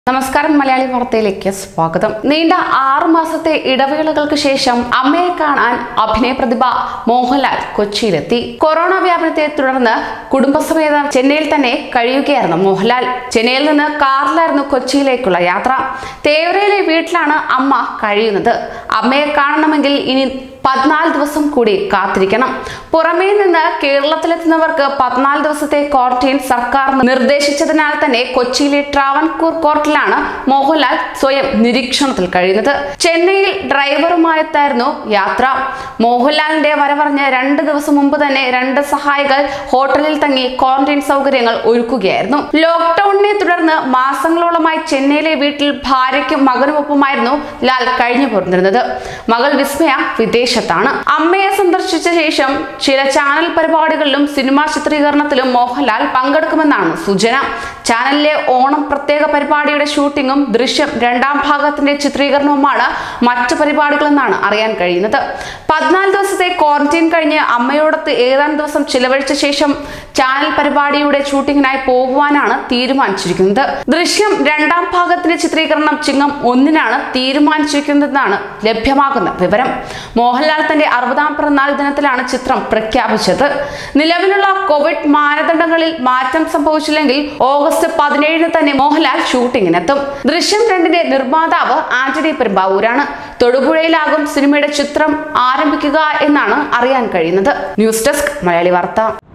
നമസ്കാരം മലയാളി വാർത്തയിലേക്ക് സ്വാഗതം നീണ്ട ആറു മാസത്തെ ഇടവേളകൾക്ക് ശേഷം അമ്മയെ കാണാൻ അഭിനയ പ്രതിഭ മോഹൻലാൽ കൊച്ചിയിലെത്തി കൊറോണ വ്യാപനത്തെ തുടർന്ന് കുടുംബസമേതം ചെന്നൈയിൽ തന്നെ കഴിയുകയായിരുന്നു മോഹൻലാൽ ചെന്നൈയിൽ നിന്ന് കാറിലായിരുന്നു കൊച്ചിയിലേക്കുള്ള യാത്ര തേവരയിലെ വീട്ടിലാണ് അമ്മ കഴിയുന്നത് അമ്മയെ കാണണമെങ്കിൽ ഇനി പതിനാല് ദിവസം കൂടി കാത്തിരിക്കണം പുറമേ നിന്ന് കേരളത്തിലെത്തുന്നവർക്ക് പതിനാല് ദിവസത്തെ ക്വാറന്റൈൻ സർക്കാർ നിർദ്ദേശിച്ചതിനാൽ തന്നെ കൊച്ചിയിലെ ട്രാവൻകൂർ കോർട്ടിലാണ് മോഹൻലാൽ സ്വയം നിരീക്ഷണത്തിൽ കഴിയുന്നത് ചെന്നൈയിൽ ഡ്രൈവറുമായിട്ടായിരുന്നു യാത്ര മോഹൻലാലിന്റെ വരവറിഞ്ഞ് രണ്ട് ദിവസം മുമ്പ് തന്നെ രണ്ട് സഹായികൾ ഹോട്ടലിൽ തങ്ങി ക്വാറന്റൈൻ സൗകര്യങ്ങൾ ഒരുക്കുകയായിരുന്നു ലോക്ക്ഡൌണിനെ തുടർന്ന് മാസങ്ങളോളമായി ചെന്നൈയിലെ വീട്ടിൽ ഭാര്യയ്ക്കും മകനുമൊപ്പമായിരുന്നു ലാൽ കഴിഞ്ഞു പോരുന്നിരുന്നത് മകൾ വിസ്മയ വിദേശത്താണ് അമ്മയെ സന്ദർശിച്ച ശേഷം ചില ചാനൽ പരിപാടികളിലും സിനിമാ ചിത്രീകരണത്തിലും മോഹൻലാൽ പങ്കെടുക്കുമെന്നാണ് സൂചന ചാനലിലെ ഓണം പ്രത്യേക പരിപാടിയുടെ ഷൂട്ടിങ്ങും ദൃശ്യം രണ്ടാം ഭാഗത്തിന്റെ ചിത്രീകരണവുമാണ് മറ്റു പരിപാടികളെന്നാണ് അറിയാൻ കഴിയുന്നത് പതിനാല് ദിവസത്തെ ക്വാറന്റൈൻ കഴിഞ്ഞ് അമ്മയോടൊത്ത് ഏതാനും ദിവസം ചിലവഴിച്ച ശേഷം ചാനൽ പരിപാടിയുടെ ഷൂട്ടിങ്ങിനായി പോകുവാനാണ് തീരുമാനിച്ചിരിക്കുന്നത് ദൃശ്യം രണ്ടാം ഭാഗത്തിന്റെ ചിത്രീകരണം ചിങ്ങം ഒന്നിനാണ് തീരുമാനിച്ചിരിക്കുന്നതെന്നാണ് ലഭ്യമാകുന്ന വിവരം മോഹൻലാൽ തന്റെ അറുപതാം പിറന്നാൾ ദിനത്തിലാണ് ചിത്രം പ്രഖ്യാപിച്ചത് നിലവിലുള്ള കോവിഡ് മാനദണ്ഡങ്ങളിൽ മാറ്റം സംഭവിച്ചില്ലെങ്കിൽ ഓഗസ്റ്റ് പതിനേഴിന് തന്നെ മോഹൻലാൽ ഷൂട്ടിങ്ങിനെത്തും ദൃശ്യം രണ്ടിന്റെ നിർമ്മാതാവ് ആന്റണി പെരുമ്പാവൂരാണ് തൊടുപുഴയിലാകും സിനിമയുടെ ചിത്രം ആരംഭിക്കുക എന്നാണ് അറിയാൻ കഴിയുന്നത് ന്യൂസ് ഡെസ്ക് മലയാളി വാർത്ത